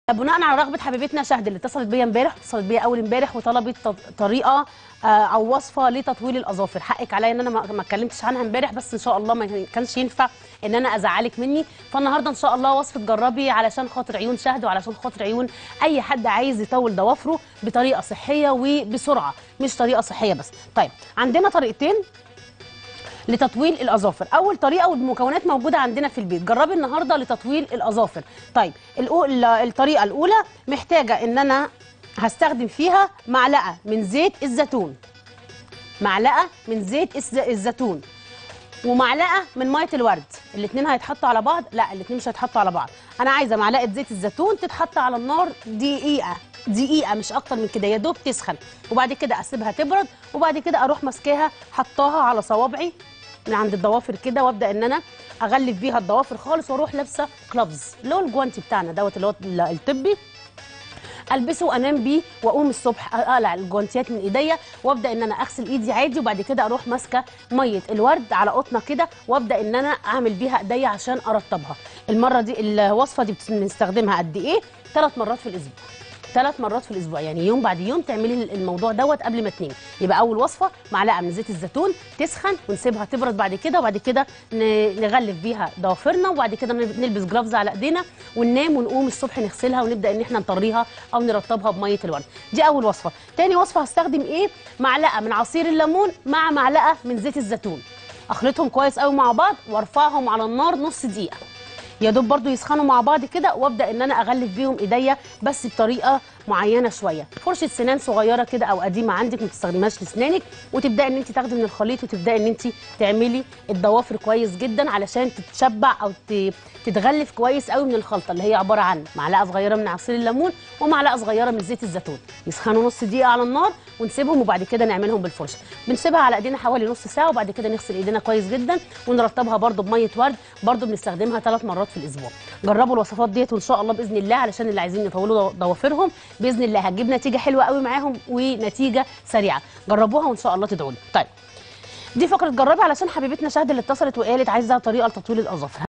بناء على رغبه حبيبتنا شهد اللي اتصلت بيا امبارح اتصلت بيا اول امبارح وطلبت ط- طريقه آه، او وصفه لتطويل الاظافر حقك عليا ان انا ما ما اتكلمتش عنها امبارح بس ان شاء الله ما كانش ينفع ان انا ازعلك مني فالنهارده ان شاء الله وصفه جربي علشان خاطر عيون شهد وعلشان خاطر عيون اي حد عايز يطول ضوافره بطريقه صحيه وبسرعه مش طريقه صحيه بس طيب عندنا طريقتين لتطويل الاظافر اول طريقه والمكونات موجوده عندنا في البيت جربي النهارده لتطويل الاظافر طيب الأو- الطريقه الاولى محتاجه ان انا هستخدم فيها معلقه من زيت الزيتون معلقه من زيت الز- الزيتون ومعلقه من ميه الورد الاثنين هيتحطوا على بعض لا الاثنين مش هيتحطوا على بعض انا عايزه معلقه زيت الزيتون تتحط على النار دقيقه دقيقه مش اكتر من كده يا دوب تسخن وبعد كده اسيبها تبرد وبعد كده اروح ماسكاها حطاها على صوابعي من عند الضوافر كده وابدا ان انا اغلف بيها الضوافر خالص واروح لابسه كلافز اللي هو الجوانتي بتاعنا دوت اللي هو الطبي البسه وانام بيه واقوم الصبح اقلع الجوانتيات من ايديا وابدا ان انا اغسل ايدي عادي وبعد كده اروح ماسكه ميه الورد على قطنه كده وابدا ان انا اعمل بيها ايديا عشان ارطبها المره دي الوصفه دي بنستخدمها قد ايه ثلاث مرات في الاسبوع ثلاث مرات في الاسبوع يعني يوم بعد يوم تعملي الموضوع دوت قبل ما تنامي يبقى اول وصفه معلقه من زيت الزيتون تسخن ونسيبها تبرد بعد كده وبعد كده ن- نغلف بيها ضوافرنا وبعد كده نل- نلبس جرافز على ايدينا وننام ونقوم الصبح نغسلها ونبدا ان احنا نطريها او نرطبها بميه الورد دي اول وصفه تاني وصفه هستخدم ايه معلقه من عصير الليمون مع معلقه من زيت الزيتون اخلطهم كويس قوي مع بعض وارفعهم على النار نص دقيقه يا دوب برضو يسخنوا مع بعض كده وابدا ان انا اغلف بيهم ايديا بس بطريقه معينه شويه فرشه سنان صغيره كده او قديمه عندك ما تستخدمهاش لسنانك وتبداي ان انت تاخدي من الخليط وتبداي ان انت تعملي الضوافر كويس جدا علشان تتشبع او ت- تتغلف كويس قوي من الخلطه اللي هي عباره عن معلقه صغيره من عصير الليمون ومعلقه صغيره من زيت الزيتون يسخنوا نص دقيقه على النار ونسيبهم وبعد كده نعملهم بالفرشه بنسيبها على ايدينا حوالي نص ساعه وبعد كده نغسل ايدينا كويس جدا ونرطبها برده بميه ورد برده بنستخدمها ثلاث مرات في الاسبوع جربوا الوصفات ديت وان شاء الله باذن الله علشان اللي عايزين يطولوا ضوافرهم باذن الله هتجيب نتيجه حلوه قوي معاهم ونتيجه سريعه جربوها وان شاء الله تدعوا لي طيب دي فقره جربي علشان حبيبتنا شهد اللي اتصلت وقالت عايزه طريقه لتطويل الاظافر